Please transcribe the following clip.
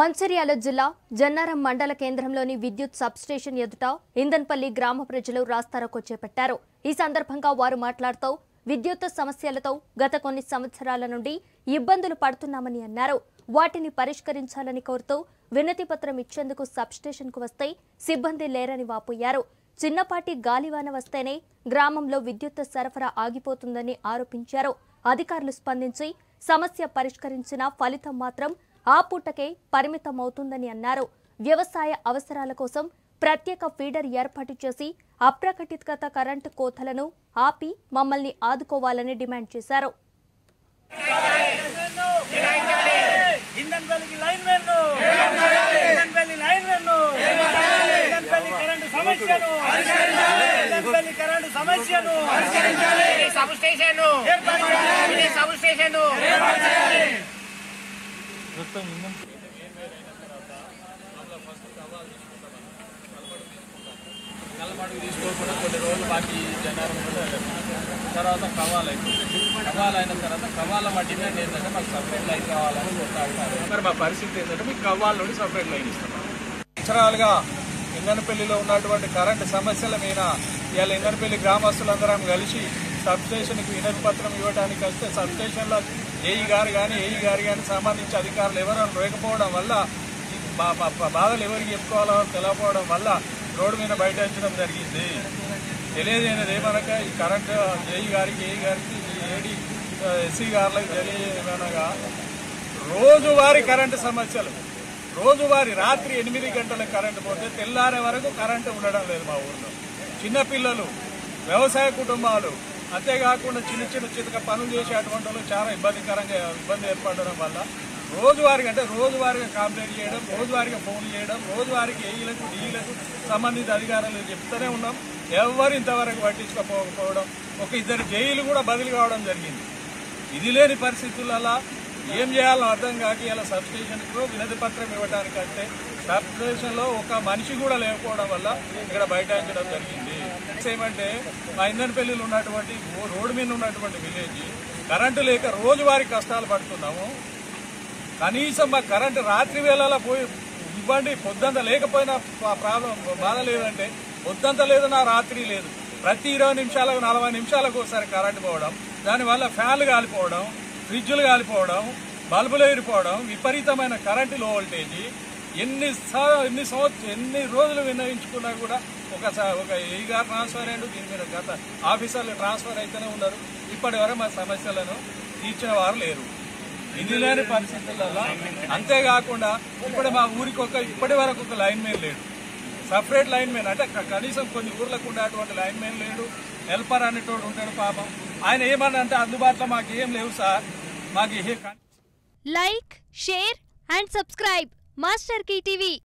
మంచిర్యాల జిల్లా జన్నారం మండల కేంద్రంలోని విద్యుత్ సబ్స్టేషన్ ఎదుట ఇందన్పల్లి గ్రామ ప్రజలు రాస్తారోకో చేపట్టారు ఈ సందర్భంగా వారు మాట్లాడుతూ విద్యుత్ సమస్యలతో గత కొన్ని సంవత్సరాల నుండి ఇబ్బందులు పడుతున్నామని అన్నారు వాటిని పరిష్కరించాలని కోరుతూ వినతి పత్రం ఇచ్చేందుకు సబ్స్టేషన్కు వస్తే సిబ్బంది లేరని వాపోయారు చిన్నపాటి గాలివాన వస్తేనే గ్రామంలో విద్యుత్ సరఫరా ఆగిపోతుందని ఆరోపించారు అధికారులు స్పందించి సమస్య పరిష్కరించిన ఫలితం మాత్రం ఆ పూటకే పరిమితమవుతుందని అన్నారు వ్యవసాయ అవసరాల కోసం ప్రత్యేక ఫీడర్ ఏర్పాటు చేసి అప్రకటిత కరెంటు కోతలను ఆపి మమ్మల్ని ఆదుకోవాలని డిమాండ్ చేశారు ఇందన్పల్లికి line men Indanpalli line men Indanpalli current సమస్యను ఇందన్పల్లి కరెంటు సమస్యను ఇది సబ్ స్టేషన్ ఇది సబ్ స్టేషన్ కళ్ళమాటకు తీసుకోకుండా కొన్ని రోజులు బాకీ జనాలు తర్వాత కవాల్ అయిపోయింది కవాల్ అయిన తర్వాత కవాల మా డిమాండ్ ఏంటంటే మాకు సపరేట్ లైన్ కావాలని కొట్లాడతారు మరి మా పరిస్థితి ఏంటంటే మీకు కవాల్ నుండి సపరేట్ లైన్ ఇస్తాం సంవత్సరాలుగా ఇంగనపల్లిలో ఉన్నటువంటి కరెంటు సమస్యల మీద ఇవాళ ఇంగనపల్లి గ్రామస్తులందరం కలిసి సబ్స్టేషన్కి వినతి పత్రం ఇవ్వడానికి వస్తే సబ్స్టేషన్లో ఏఈ గారు కానీ ఏఈ గారు కానీ సంబంధించి అధికారులు ఎవరు లేకపోవడం వల్ల ఈ బా- బా- బా- బాధలు ఎవరికి చెప్పుకోవాలో తెలియకపోవడం వల్ల రోడ్డు మీద బైఠాయించడం జరిగింది తెలియజేయనది ఏమనగా ఈ కరెంటు ఏఈ గారికి ఏఈ గారికి ఈ ఏడి ఎస్సీ గారులకు తెలియజేయమనగా రోజువారీ కరెంటు సమస్యలు రోజువారీ రాత్రి ఎనిమిది గంటల కరెంటు పోతే తెల్లారే వరకు కరెంటు ఉండడం లేదు మా ఊర్లో చిన్నపిల్లలు వ్యవసాయ కుటుంబాలు అంతేకాకుండా చిన్న చిన్న చితక పనులు చేసేటువంటి వాళ్ళు చాలా ఇబ్బందికరంగా ఇబ్బంది ఏర్పడడం వల్ల రోజువారీగా అంటే రోజువారీగా కంప్లైంట్ చేయడం రోజువారీగా ఫోన్ చేయడం రోజువారీగా ఏఈలకు డీలకు సంబంధిత అధికారులు చెప్తూనే ఉన్నాం ఎవరు ఇంతవరకు పట్టించుకోకపోవడం ఒక ఇద్దరు జైలు కూడా బదిలీ కావడం జరిగింది ఇది లేని పరిస్థితులలో ఏం చేయాలో అర్థం కాక ఇలా సబ్ స్టేషన్కు వినతి పత్రం ఇవ్వడానికి అంటే సబ్ స్టేషన్లో ఒక మనిషి కూడా లేకపోవడం వల్ల ఇక్కడ బైఠాయించడం జరిగింది ఏమంటే మా ఇందనపల్లిలో ఉన్నటువంటి ఓ- రోడ్డు మీద ఉన్నటువంటి విలేజ్ కరెంటు లేక రోజువారీ కష్టాలు పడుతున్నాము కనీసం మా కరెంటు రాత్రి వేళలా పోయి ఇవ్వండి పొద్దంత లేకపోయినా పా- ప్రాబ్లం బాధ లేదంటే పొద్దంత లేదు నా రాత్రి లేదు ప్రతి ఇరవై నిమిషాలకు నలభై నిమిషాలకు ఒకసారి కరెంటు పోవడం దానివల్ల ఫ్యాన్లు కాలిపోవడం ఫ్రిడ్జ్లు కాలిపోవడం బల్బులు ఎగిరిపోవడం విపరీతమైన కరెంటు లో వోల్టేజీ ఎన్ని సా- ఎన్ని సంవత్సరం ఎన్ని రోజులు విన్నవించుకున్నా కూడా ఒక స- ఒక ఈ గారు ట్రాన్స్ఫర్ అయ్యాడు దీని మీద గత ఆఫీసర్లు ట్రాన్స్ఫర్ అయితేనే ఉన్నారు ఇప్పటి వరకు మా సమస్యలను తీర్చిన వారు లేరు ఇది లేని పరిస్థితులలో అంతేకాకుండా ఇప్పుడు మా ఊరికి ఒక ఇప్పటి వరకు ఒక లైన్ మ్యాన్ లేడు సపరేట్ లైన్ మ్యాన్ అంటే క- కనీసం కొన్ని ఊర్లకు ఉండేటువంటి లైన్ మ్యాన్ లేడు హెల్పర్ అనేటోడు ఉంటాడు పాపం ఆయన ఏమన్నా అంటే అందుబాటులో మాకు ఏం లేవు సార్ మాకు ఏ like share and subscribe master TV